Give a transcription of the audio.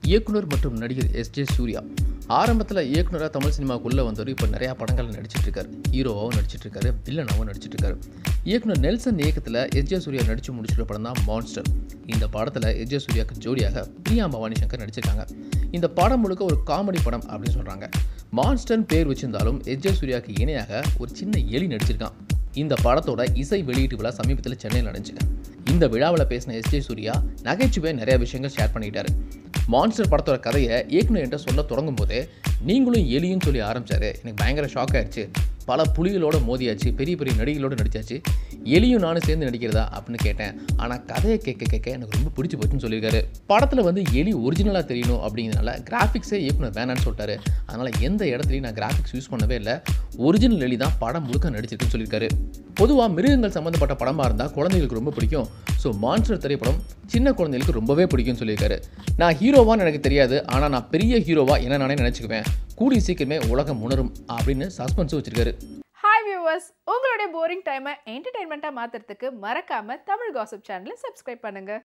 இயக்குனர் மற்றும் நடிகர் எஸ் ஜே சூர்யா ஆரம்பத்தில் இயக்குனராக தமிழ் சினிமாவுக்குள்ளே வந்தவர் இப்போ நிறையா படங்கள் நடிச்சிட்டு இருக்காரு ஹீரோவாகவும் நடிச்சிட்டு இருக்காரு வில்லனாகவும் நடிச்சிட்டு இருக்காரு இயக்குனர் நெல்சன் இயக்கத்தில் எஸ் ஜே சூர்யா நடித்து முடிச்சிருக்க படம் தான் மான்ஸ்டர் இந்த படத்தில் எஸ் ஜே சூர்யாவுக்கு ஜோடியாக பிரியா பவானி சங்கர் நடிச்சிருக்காங்க இந்த படம் முழுக்க ஒரு காமெடி படம் அப்படின்னு சொல்கிறாங்க மான்ஸ்டர்னு பேர் வச்சிருந்தாலும் எஸ் ஜே சூர்யாவுக்கு இணையாக ஒரு சின்ன எலி நடிச்சிருக்கான் இந்த படத்தோட இசை வெளியீட்டு விழா சமீபத்தில் சென்னையில் நடந்துச்சுங்க இந்த விழாவில் பேசின எஸ் ஜே சூர்யா நகைச்சுவை நிறைய விஷயங்கள் ஷேர் பண்ணிக்கிட்டாரு மான்ஸ்டர் படத்தோட கதையை இயக்குனர் என்கிட்ட சொல்ல தொடங்கும் போதே நீங்களும் எலியும் சொல்லி ஆரம்பிச்சாரு எனக்கு பயங்கர ஷாக் ஆயிடுச்சு பல புலிகளோட மோதியாச்சு பெரிய பெரிய நடிகளோட நடிச்சாச்சு எலியும் நானும் சேர்ந்து நடிக்கிறதா அப்படின்னு கேட்டேன் ஆனால் கதையை கேட்க கேட்க எனக்கு ரொம்ப பிடிச்சி போச்சுன்னு சொல்லியிருக்காரு படத்தில் வந்து எலி ஒரிஜினலாக தெரியணும் அப்படிங்கிறதுனால கிராஃபிக்ஸே இயக்குனர் வேணான்னு சொல்லிட்டாரு அதனால் எந்த இடத்துலையும் நான் கிராஃபிக்ஸ் யூஸ் பண்ணவே இல்லை ஒரிஜினல் எலி தான் படம் முழுக்க நடிச்சிருக்குன்னு சொல்லியிருக்காரு பொதுவாக மிருகங்கள் சம்மந்தப்பட்ட படமாக இருந்தால் குழந்தைகளுக்கு ரொம்ப பிடிக்கும் ஸோ மான்ஸ்டர் திரைப்படம் சின்ன குழந்தைகளுக்கு ரொம்பவே பிடிக்கும்னு சொல்லியிருக்காரு நான் ஹீரோவான்னு எனக்கு தெரியாது ஆனால் நான் பெரிய ஹீரோவா என்ன நானே நினச்சிக்குவேன் கூடிய சீக்கிரமே உலகம் உணரும் அப்படின்னு சஸ்பென்ஸும் வச்சிருக்காரு ஹாய் வியூவர்ஸ் உங்களுடைய போரிங் டைமை என்டர்டைன்மெண்ட்டாக மாற்றுறதுக்கு மறக்காமல் தமிழ் காசிப் சேனலை சப்ஸ்கிரைப் பண்ணுங்கள்